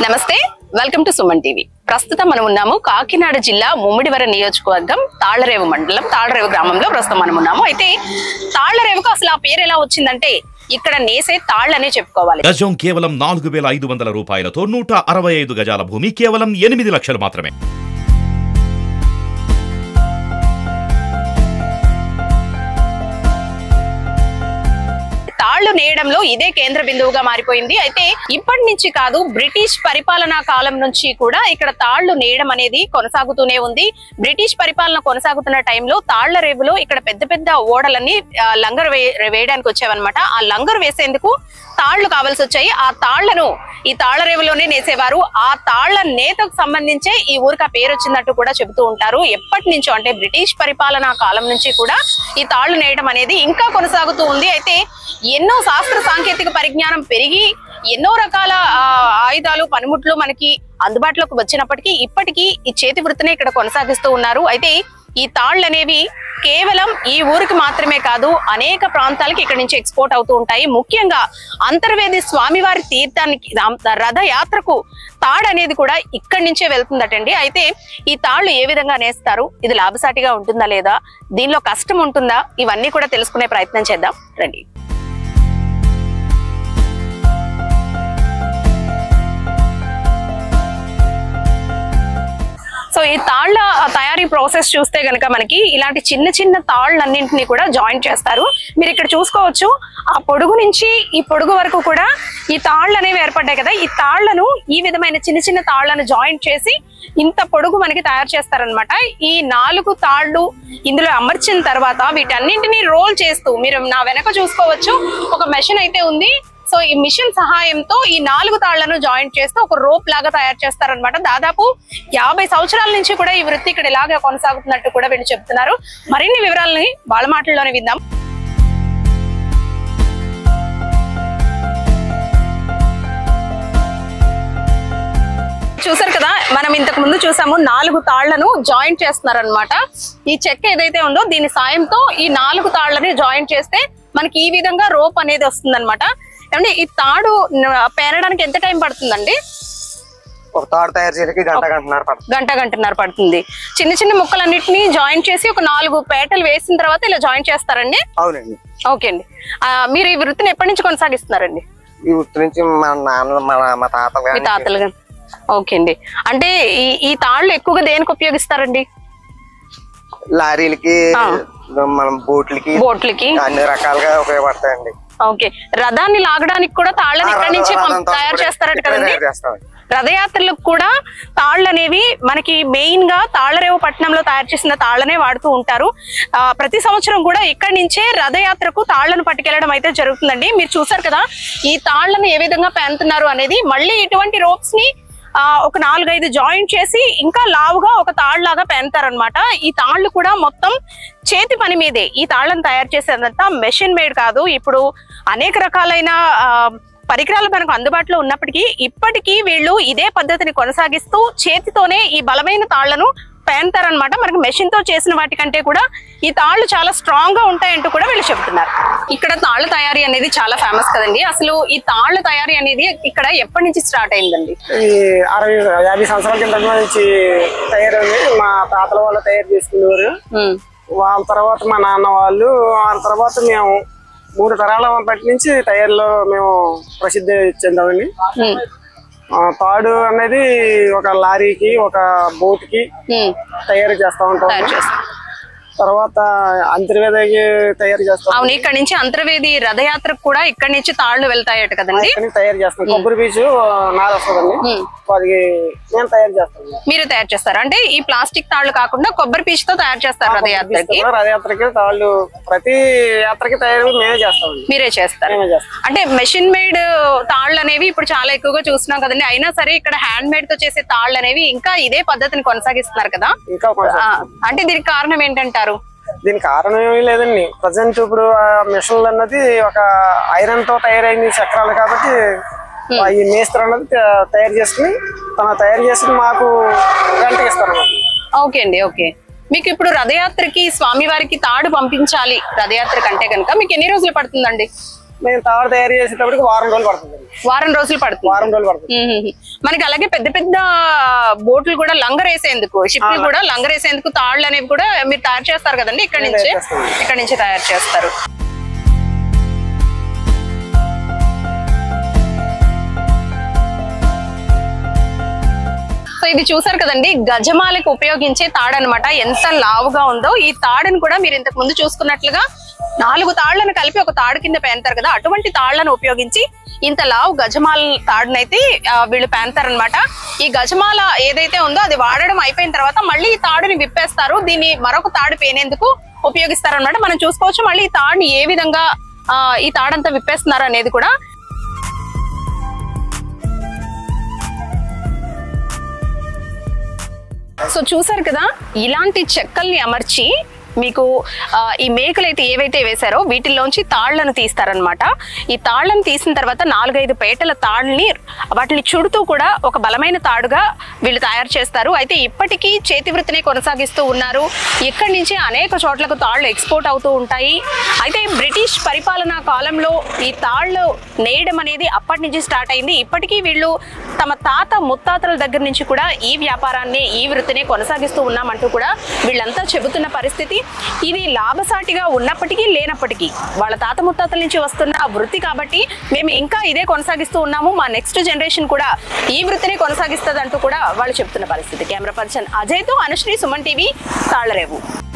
నమస్తే welcome to Suman TV ప్రస్తుతం మనం ఉన్నాము కాకినాడ జిల్లా ముమ్మిడివర నియోజకవర్గం తాళ్లరేవు మండలం తాళ్లరేవు గ్రామంలో ప్రస్తుతం మనం ఉన్నాము అయితే తాళ్లరేవుకు అసలు ఆ పేరు ఎలా వచ్చిందంటే ఇక్కడ నేసే తాళ్ళనే చెప్పుకోవాలి గజం కేవలం నాలుగు వేల ఐదు వందల రూపాయలతో నూట అరవై ఐదు గజాల భూమి కేవలం ఎనిమిది లక్షలు మాత్రమే తాళ్లు నేయడంలో ఇదే కేంద్ర బిందువుగా మారిపోయింది అయితే ఇప్పటి నుంచి కాదు బ్రిటిష్ పరిపాలనా కాలం నుంచి కూడా ఇక్కడ తాళ్లు నేయడం అనేది కొనసాగుతూనే ఉంది బ్రిటిష్ పరిపాలన కొనసాగుతున్న టైంలో తాళ్ల రేవులో ఇక్కడ పెద్ద పెద్ద ఓడలన్నీ ఆ, లంగరు వే- వేయడానికి వచ్చావన్నమాట ఆ లంగరు వేసేందుకు తాళ్లు కావాల్సి వచ్చాయి ఆ తాళ్లను ఈ తాళ్ల రేవులోనే నేసేవారు ఆ తాళ్ల నేతకు సంబంధించే ఈ ఊరికి ఆ పేరు వచ్చినట్టు కూడా చెబుతూ ఉంటారు ఎప్పటి నుంచో అంటే బ్రిటిష్ పరిపాలనా కాలం నుంచి కూడా ఈ తాళ్లు నేయడం అనేది ఇంకా కొనసాగుతూ ఉంది అయితే ఎన్నో శాస్త్ర సాంకేతిక పరిజ్ఞానం పెరిగి ఎన్నో రకాల ఆ, ఆయుధాలు పనిముట్లు మనకి అందుబాటులోకి వచ్చినప్పటికీ ఇప్పటికీ ఈ చేతి వృత్తిని ఇక్కడ కొనసాగిస్తూ ఉన్నారు అయితే ఈ తాళ్ళు అనేవి కేవలం ఈ ఊరికి మాత్రమే కాదు అనేక ప్రాంతాలకి ఇక్కడ నుంచి ఎక్స్పోర్ట్ అవుతూ ఉంటాయి ముఖ్యంగా అంతర్వేది స్వామివారి తీర్థానికి రామ్- రథయాత్రకు తాడు అనేది కూడా ఇక్కడి నుంచే వెళ్తుందటండి అయితే ఈ తాళ్ళు ఏ విధంగా నేస్తారు ఇది లాభసాటిగా ఉంటుందా లేదా దీనిలో కష్టం ఉంటుందా ఇవన్నీ కూడా తెలుసుకునే ప్రయత్నం చేద్దాం రండి సో ఈ తాళ్ల తయారీ ప్రాసెస్ చూస్తే గనక మనకి ఇలాంటి చిన్న చిన్న తాళ్ళన్నింటినీ కూడా జాయింట్ చేస్తారు మీరు ఇక్కడ చూసుకోవచ్చు ఆ పొడుగు నుంచి ఈ పొడుగు వరకు కూడా ఈ తాళ్ళు అనేవి ఏర్పడ్డాయి కదా ఈ తాళ్లను ఈ విధమైన చిన్న చిన్న తాళ్లను జాయింట్ చేసి ఇంత పొడుగు మనకి తయారు చేస్తారనమాట ఈ నాలుగు తాళ్ళు ఇందులో అమర్చిన తర్వాత వీటన్నింటినీ రోల్ చేస్తూ మీరు నా వెనక చూసుకోవచ్చు ఒక మెషిన్ అయితే ఉంది సో ఈ మిషన్ సహాయంతో ఈ నాలుగు తాళ్లను జాయింట్ చేస్తూ ఒక రోప్ లాగా తయారు చేస్తారనమాట దాదాపు యాభై సంవత్సరాల నుంచి కూడా ఈ వృత్తి ఇక్కడ ఇలాగే కొనసాగుతున్నట్టు కూడా వీళ్ళు చెప్తున్నారు మరిన్ని వివరాలని వాళ్ళ మాటల్లోనే విందాం చూసారు కదా మనం ఇంతకు ముందు చూసాము నాలుగు తాళ్లను జాయింట్ చేస్తున్నారు అనమాట ఈ చెక్క ఏదైతే ఉందో దీని సాయంతో ఈ నాలుగు తాళ్లని జాయింట్ చేస్తే మనకి ఈ విధంగా రోప్ అనేది వస్తుంది అనమాట ఏమంటే ఈ తాడు న- పేరడానికి ఎంత టైం పడుతుందండి ఒక తాడు తయారు చేయడానికి గంట గంటన్నర పడుతుంది గంట గంటన్నర పడుతుంది చిన్న చిన్న ముక్కలన్నిటిని జాయింట్ చేసి ఒక నాలుగు పేటలు వేసిన తర్వాత ఇలా జాయింట్ చేస్తారండి అవునండి ఓకే అండి ఆ, మీరు ఈ వృత్తిని ఎప్పటి నుంచి కొనసాగిస్తున్నారండి ఈ వృత్తి నుంచి మా నాన్న మా మా తాత మీ గాని తాతలు గాని ఓకే అండి అంటే ఈ ఈ తాళ్ళు ఎక్కువగా దేనికి ఉపయోగిస్తారండి లారీలకి ఆ. మనం బోట్లకి బోట్లకి అన్ని రకాలుగా ఉపయోగపడతాయండి ఓకే రథాన్ని లాగడానికి కూడా తాళ్ళని ఆ, ఇక్కడి నుంచి రథం- పంప్- రథంతో తయారు కూడా చేస్తారట ఇక్కడే కదండి తయారు చేస్తామండి. రథయాత్రలకు కూడా తాళ్ళు అనేవి మనకి మెయిన్ గా తాళ్లరేవు పట్టణంలో తయారు చేసిన తాళ్ళనే వాడుతూ ఉంటారు ఆ, ప్రతి సంవత్సరం కూడా ఇక్కడి నుంచే రథయాత్రకు తాళ్లను పట్టుకెళ్లడం అయితే జరుగుతుందండి మీరు చూసారు కదా ఈ తాళ్లను ఏ విధంగా పెంతున్నారు అనేది మళ్ళీ ఇటువంటి రోప్స్ ని ఆ, ఒక నాలుగైదు జాయింట్ చేసి ఇంకా లావుగా ఒక తాళ్ళలాగా పెంతారనమాట ఈ తాళ్ళు కూడా మొత్తం చేతి పని మీదే ఈ తాళ్ళను తయారు చేసేదంతా మెషిన్ మేడ్ కాదు ఇప్పుడు అనేక రకాలైన ఆ, పరికరాలు మనకు అందుబాటులో ఉన్నప్పటికీ ఇప్పటికీ వీళ్ళు ఇదే పద్ధతిని కొనసాగిస్తూ చేతితోనే ఈ బలమైన తాళ్లను పేంతారనమాట మనకి మెషిన్ తో చేసిన వాటికంటే కూడా ఈ తాళ్ళు చాలా స్ట్రాంగ్ గా ఉంటాయంటూ కూడా వీళ్ళు చెప్తున్నారు ఇక్కడ తాళ్ళ తయారీ అనేది చాలా ఫేమస్ కదండి అసలు ఈ తాళ్ళ తయారీ అనేది ఇక్కడ ఎప్పటి నుంచి స్టార్ట్ అయిందండి ఈ అరవై యాభై సంవత్సరాల కింద నుంచి తయారైంది మా తాతల వాళ్ళు తయారు చేసుకునేవారు ఉమ్, వాళ్ళ తర్వాత మా నాన్న వాళ్ళు వాళ్ళ తర్వాత మేము మూడు తరాల బట్టి నుంచి తయారీలో మేము ప్రసిద్ధి చెందామండి ఉమ్, ఆ, తాడు అనేది ఒక లారీకి ఒక బోట్ కి ఉమ్, తయారు చేస్తా ఉంటాం తయారు చేస్తారు తర్వాత అంతర్వేదకి తయారు చేస్తాం అవును ఇక్కడ నుంచి అంతర్వేది రథయాత్రకు కూడా ఇక్కడ నుంచి తాళ్ళు వెళ్తాయట కదండి ఇక్కడి నుంచి తయారు చేస్తాం కొబ్బరి పీచు నార వస్తుందండి ఉమ్. అది మేము తయారు చేస్తాం మీరు తయారు చేస్తారు అంటే ఈ ప్లాస్టిక్ తాళ్ళు కాకుండా కొబ్బరి పీచుతో తయారు చేస్తారు రథయాత్రకి రథయాత్రకి తాళ్ళు ప్రతి యాత్రకి తయారు మేమే చేస్తామండి మీరే చేస్తారు మేమే చేస్తాం అంటే మెషిన్ మేడ్ తాళ్ళు అనేవి ఇప్పుడు చాలా ఎక్కువగా చూస్తున్నాం కదండి అయినా సరే ఇక్కడ హ్యాండ్ మేడ్ తో చేసే తాళ్ళు అనేవి ఇంకా ఇదే పద్ధతిని కొనసాగిస్తున్నారు కదా ఇంకా కొంచెం ఆ, అంటే దీనికి కారణం ఏంటంటారు దీనికి కారణం ఏమీ లేదండి ప్రజెంట్ ఇప్పుడు ఆ మిషన్లు అన్నది ఒక ఐరన్ తో తయారైన చక్రాలు కాబట్టి ఆ ఈ మేస్త్రి అన్నది త- తయారు చేసుకుని తన తయారు చేసుకుని మాకు రెంట్కి ఇస్తారు ఓకే అండి ఓకే మీకు ఇప్పుడు రథయాత్రకి స్వామివారికి తాడు పంపించాలి రథయాత్ర కంటే కనుక మీకు ఎన్ని రోజులు పడుతుందండి మేము తాడు తయారు చేసేటప్పటికి వారం రోజులు పడుతుంది వారం రోజులు పడుతుంది వారం రోజులు పడుతుంది మ్మ్. మనకి అలాగే పెద్ద పెద్ద బోట్లు కూడా లంగరేసేందుకు షిప్లు కూడా లంగరేసేందుకు తాళ్ళు అనేవి కూడా మీరు తయారు చేస్తారు కదండి ఇక్కడ నుంచి తయారు చేస్తాం. ఇక్కడ నుంచి తయారు చేస్తారు సో ఇది చూసారు కదండి గజమాలకు ఉపయోగించే తాడు అనమాట ఎంత లావుగా ఉందో ఈ తాడుని కూడా మీరు ఇంతకు ముందు చూసుకున్నట్లుగా నాలుగు తాళ్లను కలిపి ఒక తాడు కింద పేంతారు కదా అటువంటి తాళ్లను ఉపయోగించి ఇంత లావు గజమాల తాడునైతే ఆ, వీళ్ళు పేంతారనమాట ఈ గజమాల ఏదైతే ఉందో అది వాడడం అయిపోయిన తర్వాత మళ్ళీ ఈ తాడుని విప్పేస్తారు దీన్ని మరొక తాడు పేనేందుకు ఉపయోగిస్తారనమాట మనం చూసుకోవచ్చు మళ్ళీ ఈ తాడుని ఏ విధంగా ఆ, ఈ తాడంతా విప్పేస్తున్నారు అనేది కూడా సో చూసారు కదా ఇలాంటి చెక్కల్ని అమర్చి మీకు ఆ, ఈ మేకలు అయితే ఏవైతే వేశారో వీటిల్లోంచి తాళ్లను తీస్తారనమాట ఈ తాళ్లను తీసిన తర్వాత నాలుగైదు పేటల తాళ్ళని వాటిని చుడుతూ కూడా ఒక బలమైన తాడుగా వీళ్ళు తయారు చేస్తారు అయితే ఇప్పటికీ చేతి వృత్తిని కొనసాగిస్తూ ఉన్నారు ఇక్కడి నుంచి అనేక చోట్లకు తాళ్లు ఎక్స్పోర్ట్ అవుతూ ఉంటాయి అయితే బ్రిటిష్ పరిపాలనా కాలంలో ఈ తాళ్ళు నేయడం అనేది అప్పటి నుంచి స్టార్ట్ అయింది ఇప్పటికీ వీళ్ళు తమ తాత ముత్తాతల దగ్గర నుంచి కూడా ఈ వ్యాపారాన్ని ఈ వృత్తిని కొనసాగిస్తూ ఉన్నామంటూ కూడా వీళ్ళంతా చెబుతున్న పరిస్థితి ఇది లాభసాటిగా ఉన్నప్పటికీ లేనప్పటికీ వాళ్ళ తాత ముత్తాతల నుంచి వస్తున్న ఆ వృత్తి కాబట్టి మేము ఇంకా ఇదే కొనసాగిస్తూ ఉన్నాము మా నెక్స్ట్ జనరేషన్ కూడా ఈ వృత్తిని కొనసాగిస్తుంది అంటూ కూడా వాళ్ళు చెప్తున్న పరిస్థితి కెమెరా పర్సన్ అజయ్తో అనుశ్రీ సుమన్ టీవీ తాళ్లరేవు